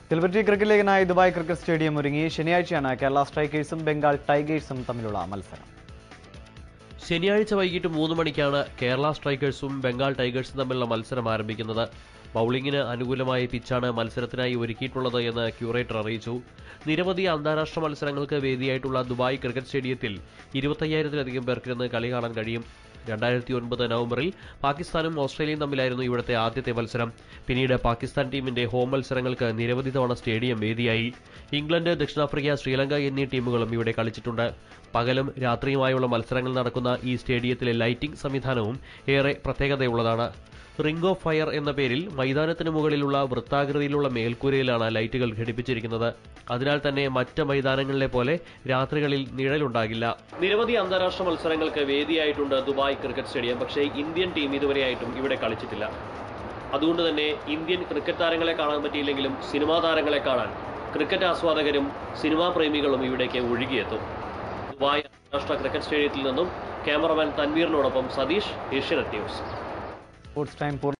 സിൽവർട്ടി cricket ലീഗിനായി Dubai cricket stadium ഒരുങ്ങി ശനിയാഴ്ചയാണ് കേരള സ്ട്രൈക്കേഴ്സും ബംഗാൾ ടൈഗേഴ്സും തമ്മിലുള്ള മത്സരം ശനിയാഴ്ച വൈകിട്ട് മൂന്ന് മണിക്കാണ് കേരള സ്ട്രൈക്കേഴ്സും ബംഗാൾ ടൈഗേഴ്സും തമ്മിലുള്ള മത്സരം ആരംഭിക്കുന്നത് ബൌളിംഗിന് അനുകൂലമായ പിച്ചാണ് മത്സരത്തിനായി ഒരുക്കിയിട്ടുള്ളത് എന്ന് ക്യൂറേറ്റർ അറിയിച്ചു നിരവധി അന്താരാഷ്ട്ര മത്സരങ്ങൾക്ക് വേദിയായിട്ടുള്ള ദുബായ് ക്രിക്കറ്റ് സ്റ്റേഡിയത്തിൽ ഇരുപത്തയ്യായിരത്തിലധികം പേർക്കിരുന്ന് കളി കാണാൻ കഴിയും രണ്ടായിരത്തി ഒൻപത് നവംബറിൽ പാകിസ്ഥാനും ഓസ്ട്രേലിയയും തമ്മിലായിരുന്നു ഇവിടുത്തെ ആദ്യത്തെ മത്സരം പിന്നീട് പാകിസ്ഥാൻ ടീമിന്റെ ഹോം മത്സരങ്ങൾക്ക് നിരവധി തവണ സ്റ്റേഡിയം വേദിയായി ഇംഗ്ലണ്ട് ദക്ഷിണാഫ്രിക്ക ശ്രീലങ്ക എന്നീ ടീമുകളും ഇവിടെ കളിച്ചിട്ടുണ്ട് പകലും രാത്രിയുമായുള്ള മത്സരങ്ങൾ നടക്കുന്ന ഈ സ്റ്റേഡിയത്തിലെ ലൈറ്റിംഗ് സംവിധാനവും ഏറെ പ്രത്യേകതയുള്ളതാണ് റിംഗ് ഓഫ് ഫയർ എന്ന പേരിൽ മൈതാനത്തിന് മുകളിലുള്ള വൃത്താകൃതിയിലുള്ള മേൽക്കൂരയിലാണ് ലൈറ്റുകൾ ഘടിപ്പിച്ചിരിക്കുന്നത് അതിനാൽ തന്നെ മറ്റ് മൈതാനങ്ങളിലെ പോലെ രാത്രികളിൽ നിഴലുണ്ടാകില്ല നിരവധി അന്താരാഷ്ട്ര മത്സരങ്ങൾക്ക് വേദിയായിട്ടുണ്ട് ദുബായ് ക്രിക്കറ്റ് സ്റ്റേഡിയം പക്ഷേ ഇന്ത്യൻ ടീം ഇതുവരെയായിട്ടും ഇവിടെ കളിച്ചിട്ടില്ല അതുകൊണ്ട് തന്നെ ഇന്ത്യൻ ക്രിക്കറ്റ് താരങ്ങളെ കാണാൻ പറ്റിയില്ലെങ്കിലും സിനിമാ താരങ്ങളെ കാണാൻ ക്രിക്കറ്റ് ആസ്വാദകരും സിനിമാ പ്രേമികളും ഇവിടേക്ക് ഒഴുകിയെത്തും ദുബായ് അന്താരാഷ്ട്ര ക്രിക്കറ്റ് സ്റ്റേഡിയത്തിൽ നിന്നും ക്യാമറമാൻ തൻവീറിനോടൊപ്പം Satheesh Asianet news sports time പൂർണ്ണ